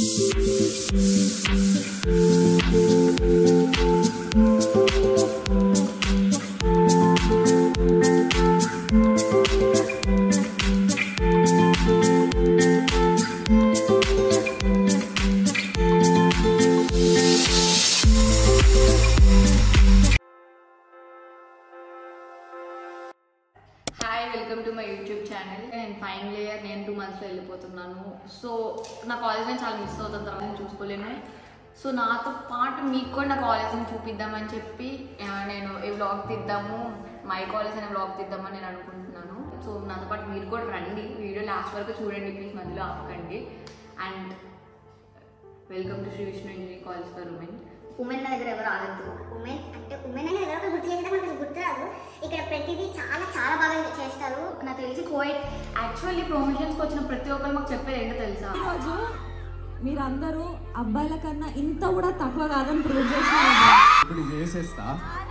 Hi welcome to my YouTube channel నేను final year నేను two మంత్స్లో వెళ్ళిపోతున్నాను సో నా కాలేజ్ నేను చాలా మిస్ అవుతాను తర్వాత నేను చూసుకోలేను సో నాతో పాటు మీకు కూడా నా కాలేజ్ని చూపిద్దామని చెప్పి ఆ, నేను ఈ వ్లాగ్ తీద్దాము మై కాలేజ్ అనే వ్లాగ్ తీద్దామని నేను అనుకుంటున్నాను సో నాతో పాటు మీరు కూడా రండి వీడియో లాస్ట్ వరకు చూడండి ప్లీజ్ మధ్యలో ఆపకండి and welcome to Shri Vishnu engineering college for women women నా దగ్గర ఎవరు ఆగద్దు ఉమెన్ అంటే ఉమెన్ అనేది ఎవరో ఒకరు గుర్తు చేసినా మనకు గుర్తురాదు ఇక్కడ ప్రతిదీ చాలా చాలా బాగా చేస్తారు నాకు తెలిసి కోవిడ్ యాక్చువల్లీ ప్రమోషన్స్కి వచ్చిన ప్రతి ఒక్కరు మాకు చెప్పేది ఏంటో తెలుసా ఈరోజు మీరందరూ అబ్బాయిల కన్నా ఇంత కూడా తక్కువ కాదని ప్రూవ్ చేసినారు ఇప్పుడు ఇది చేసేస్తా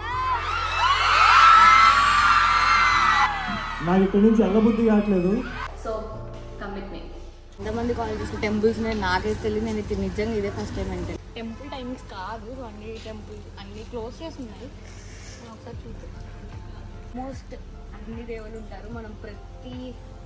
నాకు ఇక్కడి నుంచి వెళ్ళబుద్ధి కావట్లేదు సో కమిట్మెంట్ ఎంతమంది కాల్ చేసిన టెంపుల్స్ నేను నాకైతే తెలియదు నేను ఇది నిజంగా ఇదే ఫస్ట్ టైం అంటే టెంపుల్ టైమింగ్స్ కాదు సో అన్ని టెంపుల్ అన్ని క్లోజ్ చేసి ఉన్నాయి మనం ఒకసారి చూద్దాం మోస్ట్ అన్ని దేవుళ్ళు ఉంటారు మనం ప్రతి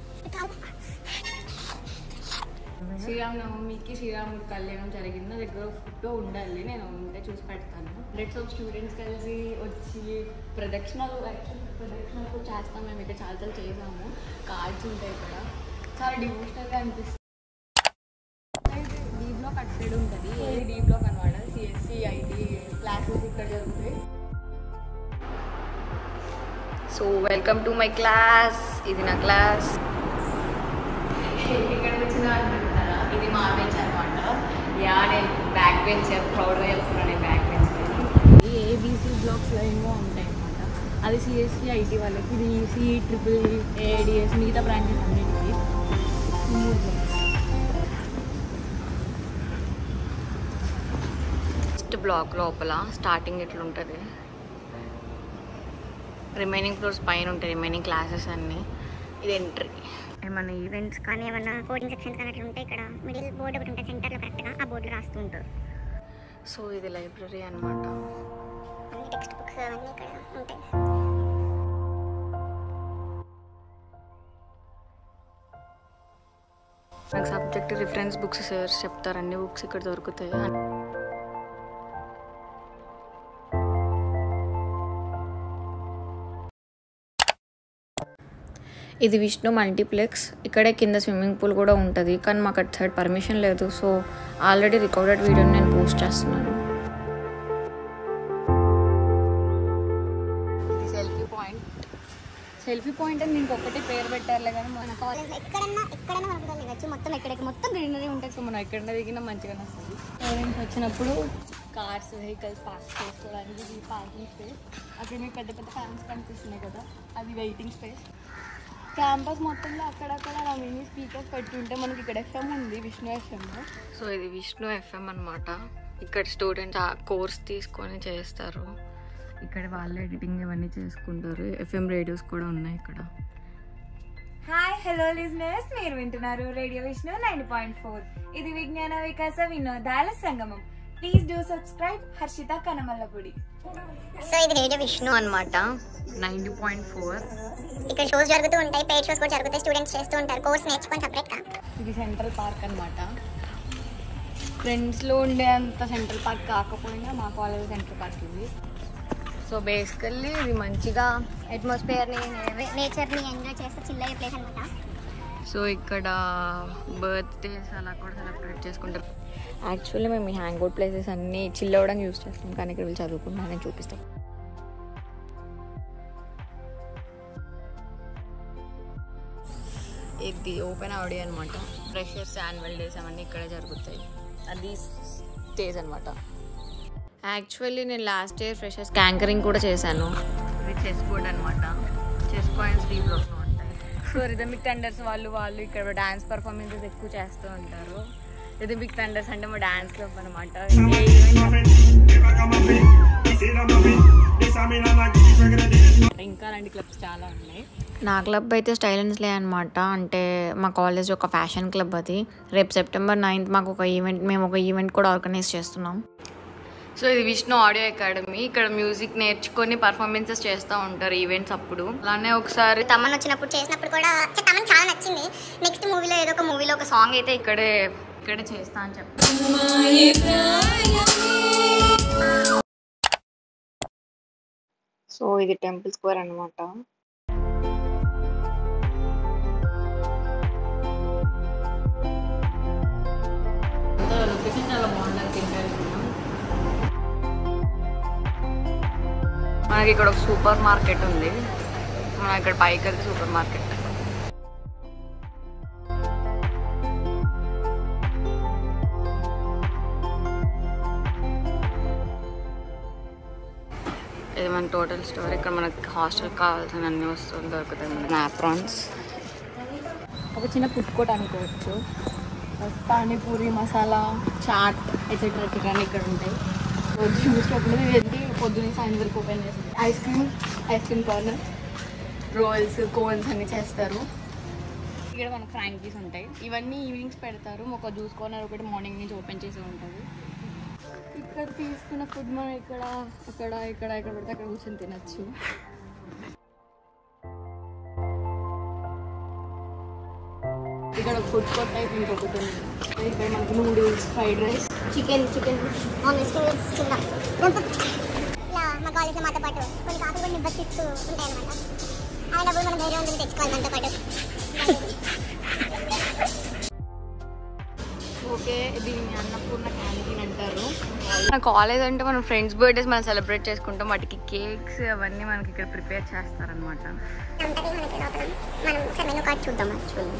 శ్రీరామనవమికి శ్రీరాముడి కళ్యాణం జరిగింది నా దగ్గర ఫోటో ఉండాలి నేను ఉంటే చూసి పెడతాను హండ్రెడ్స్ ఆఫ్ స్టూడెంట్స్ కలిసి వచ్చి ప్రదక్షిణలు యాక్చువల్లీ ప్రదక్షిణలు కూడా చేస్తాం మేము ఇక్కడ చాలా చాలా చేసాము కార్డ్స్ ఉంటాయి ఇక్కడ చాలా డివోషనల్గా అనిపిస్తుంది అయితే డీ బ్లాక్ అటు సైడ్ ఉంటుంది ఏది డీ బ్లాక్ అనమాట సిఎస్సి ఐటీ క్లాసెస్ ఇక్కడ జరుగుతాయి so welcome to my class ఇది నా క్లాస్ ఇక్కడ వచ్చిన అంటున్నారా ఇది మా బెంచ్ అనమాట యా నేను బ్యాక్ బెంచ్ ప్రౌడ్గా చెప్తున్నాను నేను బ్యాక్ బెంచ్ ఏబీసీ బ్లాక్స్లో ఎన్నో ఉంటాయి అనమాట అది సిఎస్సి ఐటీ వాళ్ళకి ఇది ఈసీ ట్రిపుల్ ఏడిఎస్ మిగతా బ్రాంచెస్ అన్నింటికి మూడు blocks. ఫస్ట్ బ్లాక్ లోపల స్టార్టింగ్ ఎట్లుంటుంది రిమైనింగ్ ఫ్లోర్స్ పైన ఉంటాయి రిమైనింగ్ క్లాసెస్ అన్నీ ఇది ఎంట్రీ ఏమన్నా ఈవెంట్ ఈవెంట్స్ కానీ ఏమన్నా కోడింగ్ సెక్షన్స్ కానీ అట్లా ఉంటాయి ఇక్కడ మిడిల్ బోర్డు ఒకటి ఉంటుంది సెంటర్లో కరెక్ట్గా ఆ బోర్డులో రాస్తూ ఉంటారు సో ఇది లైబ్రరీ అనమాట అన్ని టెక్స్ట్ బుక్స్ అవన్నీ ఇక్కడ ఉంటాయి నాకు సబ్జెక్ట్ రిఫరెన్స్ బుక్స్ సార్స్ చెప్తారు అన్ని బుక్స్ ఇక్కడ దొరుకుతాయి ఇది విష్ణు మల్టీప్లెక్స్ ఇక్కడే కింద స్విమ్మింగ్ పూల్ కూడా ఉంటుంది కానీ మాకు అటు సైడ్ పర్మిషన్ లేదు సో ఆల్రెడీ రికార్డెడ్ వీడియోని నేను పోస్ట్ చేస్తున్నాను ఇది సెల్ఫీ పాయింట్ సెల్ఫీ పాయింట్ అని దీనికి ఒకటి పేరు పెట్టారులే కానీ మన కాలేజ్ ఎక్కడన్నా ఎక్కడన్నా మనకు వెళ్ళచ్చు మొత్తం ఎక్కడికి మొత్తం గ్రీనరీ ఉంటుంది సో మనం ఎక్కడ దిగినా మంచిగానే వస్తుంది ఎవరైనా వచ్చినప్పుడు కార్స్ వెహికల్స్ పార్క్ చేసుకోవడానికి ఇది పార్కింగ్ స్పేస్ అక్కడ మీకు పెద్ద పెద్ద ఫ్యాన్స్ కనిపిస్తున్నాయి కదా అది వెయిటింగ్ స్పేస్ క్యాంపస్ మొత్తంలో అక్కడక్కడ నా మినీ స్పీకర్స్ పెట్టుంటే మనకి ఇక్కడ ఎఫ్ఎం ఉంది విష్ణు ఎఫ్ఎం సో ఇది విష్ణు ఎఫ్ఎం అనమాట ఇక్కడ స్టూడెంట్స్ ఆ కోర్స్ తీసుకొని చేస్తారు ఇక్కడ వాళ్ళే ఎడిటింగ్ ఇవన్నీ చేసుకుంటారు ఎఫ్ఎం రేడియోస్ కూడా ఉన్నాయి ఇక్కడ హాయ్ హలో లిజనర్స్ మీరు వింటున్నారు radio Vishnu nine point four ఇది విజ్ఞాన వికాస వినోదాల సంగమం please do subscribe Harshita Kanamallapudi so ఇది రేడియో విష్ణు అనమాట నైంటీ పాయింట్ ఫోర్ ఇక్కడ షోస్ జరుగుతూ ఉంటాయి పెయిడ్ షోస్ కూడా జరుగుతాయి స్టూడెంట్స్ చేస్తూ ఉంటారు కోర్స్ నేర్చుకొని సపరేట్గా ఇది సెంట్రల్ పార్క్ అనమాట ఫ్రెండ్స్లో ఉండే అంత సెంట్రల్ పార్క్ కాకపోయినా మా కాలేజ్ సెంట్రల్ పార్క్ ఇది సో బేసికల్లీ ఇది మంచిగా అట్మాస్ఫియర్ని నేచర్ని ఎంజాయ్ చేస్తూ చిల్ అయ్యే ప్లేస్ అనమాట సో ఇక్కడ బర్త్డేస్ అలా కూడా సెలబ్రేట్ చేసుకుంటారు యాక్చువల్లీ మేము ఈ హ్యాంగ్ అవుట్ ప్లేసెస్ అన్నీ చిల్ అవ్వడానికి యూస్ చేస్తాం కానీ ఇక్కడ వీళ్ళు చదువుకుంటానని చూపిస్తాం ఇది ఓపెన్ అవడి అనమాట ఫ్రెషర్స్ యాన్యువల్ డేస్ అవన్నీ ఇక్కడే జరుగుతాయి అది స్టేజ్ అనమాట యాక్చువల్లీ నేను లాస్ట్ ఇయర్ ఫ్రెషర్స్ క్యాంకరింగ్ కూడా చేశాను ఇది చెస్ బోర్డ్ అనమాట చెస్ పాయింట్స్ డీ బ్లాక్ ఉంటాయి సో రిథమిక్ టెండర్స్ వాళ్ళు వాళ్ళు ఇక్కడ డాన్స్ పర్ఫార్మెన్సెస్ ఎక్కువ చేస్తూ ఉంటారు ఇది బిగ్ థండర్స్ అంటే మా డాన్స్ క్లబ్ అనమాట ఇంకా అలాంటి క్లబ్స్ చాలా ఉన్నాయి నా క్లబ్ అయితే స్టైల్ అండ్ స్లే అనమాట అంటే మా కాలేజ్ ఒక ఫ్యాషన్ క్లబ్ అది రేపు సెప్టెంబర్ నైన్త్ మాకు ఒక ఈవెంట్ మేము ఒక ఈవెంట్ కూడా ఆర్గనైజ్ చేస్తున్నాం సో ఇది విష్ణు ఆడియో అకాడమీ ఇక్కడ మ్యూజిక్ నేర్చుకొని పర్ఫార్మెన్సెస్ చేస్తూ ఉంటారు ఈవెంట్స్ అప్పుడు అలానే ఒకసారి తమ్మన్ వచ్చినప్పుడు చేసినప్పుడు కూడా చ- తమన్ చాలా నచ్చింది నెక్స్ట్ మూవీలో ఏదో ఒక మూవీలో ఒక సాంగ్ అయితే ఇక్కడే ఇక్కడే చేస్తా అని చెప్పి సో ఇది టెంపుల్ స్క్వేర్ అనమాట లొకేషన్ చాలా బాగుంటుంది తింటారు మనకి ఇక్కడ ఒక సూపర్ మార్కెట్ ఉంది మనం ఇక్కడ పైకి వెళ్తే సూపర్ మార్కెట్ ఇది మన టోటల్ స్టోర్ ఇక్కడ మనకి హాస్టల్ కావాల్సిన అన్ని వస్తువులు దొరుకుతాయి మనకి నాప్రాన్స్ ఒక చిన్న ఫుడ్ కోర్ట్ అనుకోవచ్చు పానీపూరి మసాలా చాట్ ఎట్సెట్రా ఎట్సెట్రా ఇక్కడ ఉంటాయి చూసినప్పుడు ఇది పొద్దున్న సాయంత్రం వరకు ఓపెన్ చేస్తుంది ice cream ice cream corner rolls cones అన్ని చేస్తారు ఇక్కడ మనకు ఫ్రాంకీస్ ఉంటాయి ఇవన్నీ ఈవినింగ్స్ పెడతారు ఒక జ్యూస్ కార్నర్ ఒకటి మార్నింగ్ నుంచి ఓపెన్ చేసి ఉంటుంది ఇక్కడ తీసుకున్న ఫుడ్ మనం ఇక్కడ అక్కడ ఇక్కడ ఇక్కడ పడితే అక్కడ కూర్చొని తినచ్చు ఇక్కడ ఫుడ్ కోర్ట్ టైప్ ఇంకొకటి ఉంది ఇక్కడ మనకి noodles fried rice chicken chicken non vegetarians తిందాం ఇలా మా కాలేజ్లో మాతో పాటు కొన్ని కాకులు కూడా నిబ్బసిస్తూ ఉంటాయి అనమాట అలాంటప్పుడు మనం ధైర్యం ఉంటుంది తెచ్చుకోవాలి మనతో పాటు ఓకే దీన్ని అన్నపూర్ణ క్యాంటీన్ అంటారు మన కాలేజ్ అంటే మనం ఫ్రెండ్స్ బర్త్డేస్ మనం సెలబ్రేట్ చేసుకుంటాం వాటికి కేక్స్ అవన్నీ మనకి ఇక్కడ ప్రిపేర్ చేస్తారనమాట ఉంటుంది మనకి లోపల మనం ఒకసారి మెనూ కార్డ్ చూద్దాం యాక్చువల్లీ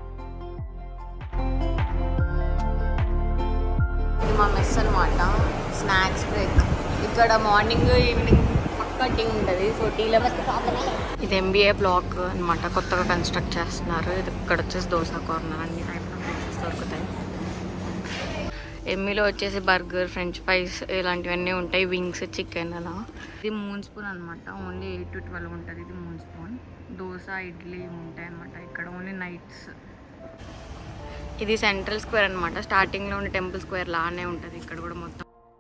ఇది మా మెస్ అనమాట స్నాక్స్ బ్రేక్ ఇక్కడ మార్నింగ్ ఈవినింగ్ పక్కా టీ ఉంటుంది సో టీలో ఇది ఎంబీఏ బ్లాక్ అనమాట కొత్తగా కన్స్ట్రక్ట్ చేస్తున్నారు ఇది ఇక్కడ వచ్చేసి దోశ కార్నర్ అన్ని టైప్ ఆఫ్ ప్లేసెస్ దొరుకుతాయి ఎమ్మిలో వచ్చేసి బర్గర్ ఫ్రెంచ్ ఫ్రైస్ ఇలాంటివన్నీ ఉంటాయి వింగ్స్ చికెన్ అలా ఇది మూన్ స్పూన్ అనమాట ఓన్లీ ఎయిట్ టు ట్వెల్వ్ ఉంటుంది ఇది మూన్ స్పూన్ దోశ ఇడ్లీ ఉంటాయి అనమాట ఇక్కడ ఓన్లీ నైట్స్ ఇది సెంట్రల్ స్క్వేర్ అనమాట స్టార్టింగ్ లో ఉన్న టెంపుల్ స్క్వేర్ లానే ఉంటది ఇక్కడ కూడా మొత్తం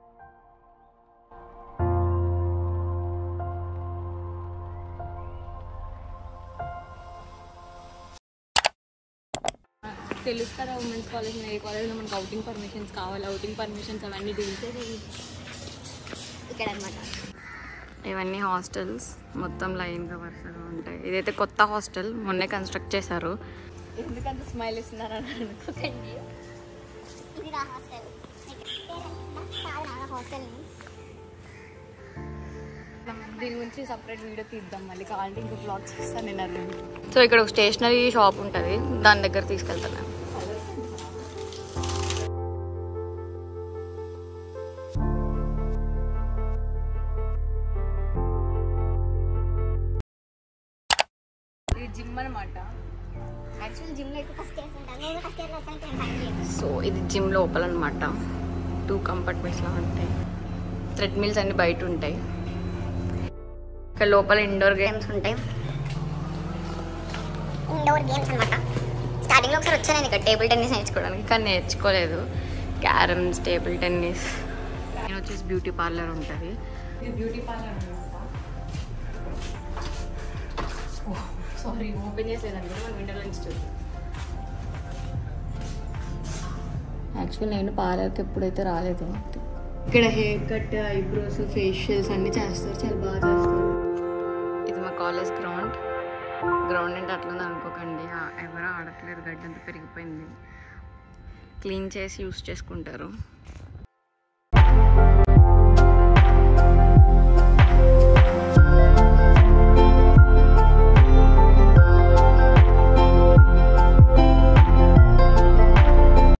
తెలుసు కదా ఉమెన్స్ కాలేజ్ ఏ కాలేజ్లో మనకు అవుటింగ్ పర్మిషన్స్ కావాలి అవుటింగ్ పర్మిషన్స్ అవన్నీ డీల్ ఇక్కడ అనమాట ఇవన్నీ హాస్టల్స్ మొత్తం లైన్గా వరుసగా ఉంటాయి ఇదైతే కొత్త హాస్టల్ మొన్నే కన్స్ట్రక్ట్ చేశారు ఎందుకంత స్మైల్ ఇస్తున్నారని అనుకోకండి ఇది నా హాస్టల్ కాదు నా హాస్టల్ దీని గురించి సపరేట్ వీడియో తీద్దాం మళ్ళీ కావాలంటే ఇంకో బ్లాగ్ చేస్తాను నేను అది సో ఇక్కడ ఒక స్టేషనరీ షాప్ ఉంటుంది దాని దగ్గర తీసుకెళ్తాను నేను ఇది జిమ్ అనమాట యాక్చువల్ జిమ్లో ఎక్కువ ఫస్ట్ ఇయర్స్ ఉంటాను నేను ఫస్ట్ ఇయర్లో వచ్చానంటే నేను ఫైనల్ ఇయర్ సో ఇది జిమ్ లోపల అనమాట టూ కంపార్ట్మెంట్స్లో ఉంటాయి థ్రెడ్మిల్స్ అన్ని బయట ఉంటాయి ఇక్కడ లోపల ఇండోర్ గేమ్స్ ఉంటాయి ఇండోర్ గేమ్స్ అనమాట స్టార్టింగ్లో ఒకసారి వచ్చాను నేను ఇక్కడ టేబుల్ టెన్నిస్ నేర్చుకోవడానికి కానీ నేర్చుకోలేదు క్యారమ్స్ టేబుల్ టెన్నిస్ నేను వచ్చేసి బ్యూటీ పార్లర్ ఉంటుంది ఇది బ్యూటీ పార్లర్ అనమాట సారీ ఓపెన్ చేసేదండి మనం విండో నుంచి చూద్దాం యాక్చువల్ నేను పార్లర్కి ఎప్పుడైతే రాలేదు ఇక్కడ హెయిర్ కట్ ఐబ్రోస్ ఫేషియల్స్ అన్నీ చేస్తారు చాలా బాగా చేస్తారు ఇది మా కాలేజ్ గ్రౌండ్ గ్రౌండ్ అంటే అట్లా అనుకోకండి ఆ, ఎవరు ఆడట్లేదు గడ్డి అంతా పెరిగిపోయింది క్లీన్ చేసి యూస్ చేసుకుంటారు